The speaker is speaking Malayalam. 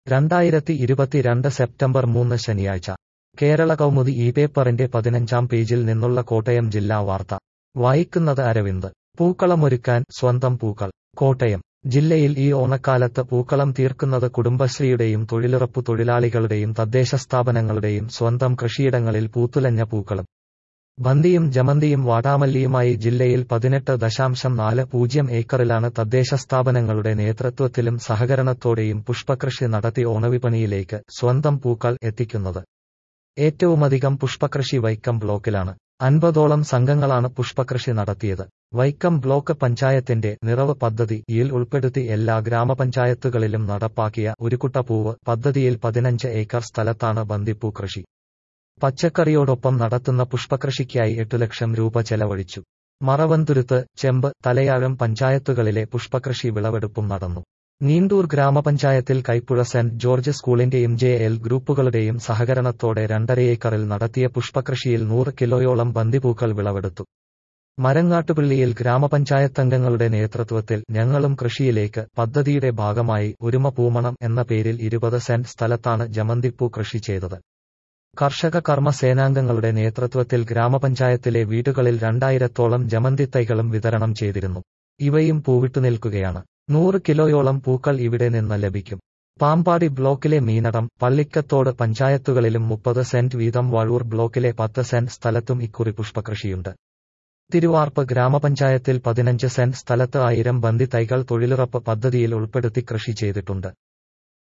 രണ്ടായിരത്തി ഇരുപത്തിരണ്ട് സെപ്റ്റംബർ മൂന്ന് ശനിയാഴ്ച കേരള കൗമുദി ഈ പേപ്പറിന്റെ പതിനഞ്ചാം പേജിൽ നിന്നുള്ള കോട്ടയം ജില്ലാ വാർത്ത വായിക്കുന്നത് അരവിന്ദ് പൂക്കളമൊരുക്കാൻ സ്വന്തം പൂക്കൾ കോട്ടയം ജില്ലയിൽ ഈ ഓണക്കാലത്ത് പൂക്കളം തീർക്കുന്നത് കുടുംബശ്രീയുടെയും തൊഴിലുറപ്പു തൊഴിലാളികളുടെയും തദ്ദേശ സ്ഥാപനങ്ങളുടെയും സ്വന്തം കൃഷിയിടങ്ങളിൽ പൂത്തുലഞ്ഞ പൂക്കളും ബന്ദിയും ജമന്തിയും വാടാമല്ലിയുമായി ജില്ലയിൽ പതിനെട്ട് ദശാംശം നാല് പൂജ്യം ഏക്കറിലാണ് തദ്ദേശ സ്ഥാപനങ്ങളുടെ നേതൃത്വത്തിലും സഹകരണത്തോടെയും പുഷ്പകൃഷി നടത്തി ഓണവിപണിയിലേക്ക് സ്വന്തം പൂക്കൾ എത്തിക്കുന്നത് ഏറ്റവുമധികം പുഷ്പകൃഷി വൈക്കം ബ്ലോക്കിലാണ് അൻപതോളം സംഘങ്ങളാണ് പുഷ്പകൃഷി നടത്തിയത് വൈക്കം ബ്ലോക്ക് പഞ്ചായത്തിന്റെ നിറവ് പദ്ധതിയിൽ ഉൾപ്പെടുത്തി എല്ലാ ഗ്രാമപഞ്ചായത്തുകളിലും നടപ്പാക്കിയ ഉരുക്കുട്ടപ്പൂവ് പദ്ധതിയിൽ പതിനഞ്ച് ഏക്കർ സ്ഥലത്താണ് ബന്ദിപ്പൂ കൃഷി പച്ചക്കറിയോടൊപ്പം നടത്തുന്ന പുഷ്പകൃഷിക്കായി എട്ടു ലക്ഷം രൂപ ചെലവഴിച്ചു മറവന്തുരുത്ത് ചെമ്പ് തലയാഴം പഞ്ചായത്തുകളിലെ പുഷ്പകൃഷി വിളവെടുപ്പും നടന്നു നീണ്ടൂർ ഗ്രാമപഞ്ചായത്തിൽ കൈപ്പുഴ സെന്റ് ജോർജ് സ്കൂളിന്റെയും ജെ എൽ ഗ്രൂപ്പുകളുടെയും സഹകരണത്തോടെ രണ്ടര ഏക്കറിൽ നടത്തിയ പുഷ്പകൃഷിയിൽ നൂറ് കിലോയോളം ബന്ദിപൂക്കൾ വിളവെടുത്തു മരങ്ങാട്ടുപള്ളിയിൽ ഗ്രാമപഞ്ചായത്തംഗങ്ങളുടെ നേതൃത്വത്തിൽ ഞങ്ങളും കൃഷിയിലേക്ക് പദ്ധതിയുടെ ഭാഗമായി ഒരുമ പൂമണം എന്ന പേരിൽ ഇരുപത് സെന്റ് സ്ഥലത്താണ് ജമന്തിപ്പൂ കൃഷി ചെയ്തത് കർഷക കർമ്മ സേനാംഗങ്ങളുടെ നേതൃത്വത്തിൽ ഗ്രാമപഞ്ചായത്തിലെ വീടുകളിൽ രണ്ടായിരത്തോളം ജമന്തിത്തൈകളും വിതരണം ചെയ്തിരുന്നു ഇവയും പൂവിട്ടു നിൽക്കുകയാണ് നൂറ് കിലോയോളം പൂക്കൾ ഇവിടെ നിന്ന് ലഭിക്കും പാമ്പാടി ബ്ലോക്കിലെ മീനടം പള്ളിക്കത്തോട് പഞ്ചായത്തുകളിലും മുപ്പത് സെന്റ് വീതം വഴൂർ ബ്ലോക്കിലെ പത്ത് സെന്റ് സ്ഥലത്തും ഇക്കുറി പുഷ്പകൃഷിയുണ്ട് തിരുവാർപ്പ് ഗ്രാമപഞ്ചായത്തിൽ പതിനഞ്ച് സെന്റ് സ്ഥലത്ത് ആയിരം ബന്ദി തൈകൾ തൊഴിലുറപ്പ് പദ്ധതിയിൽ ഉൾപ്പെടുത്തി കൃഷി ചെയ്തിട്ടുണ്ട്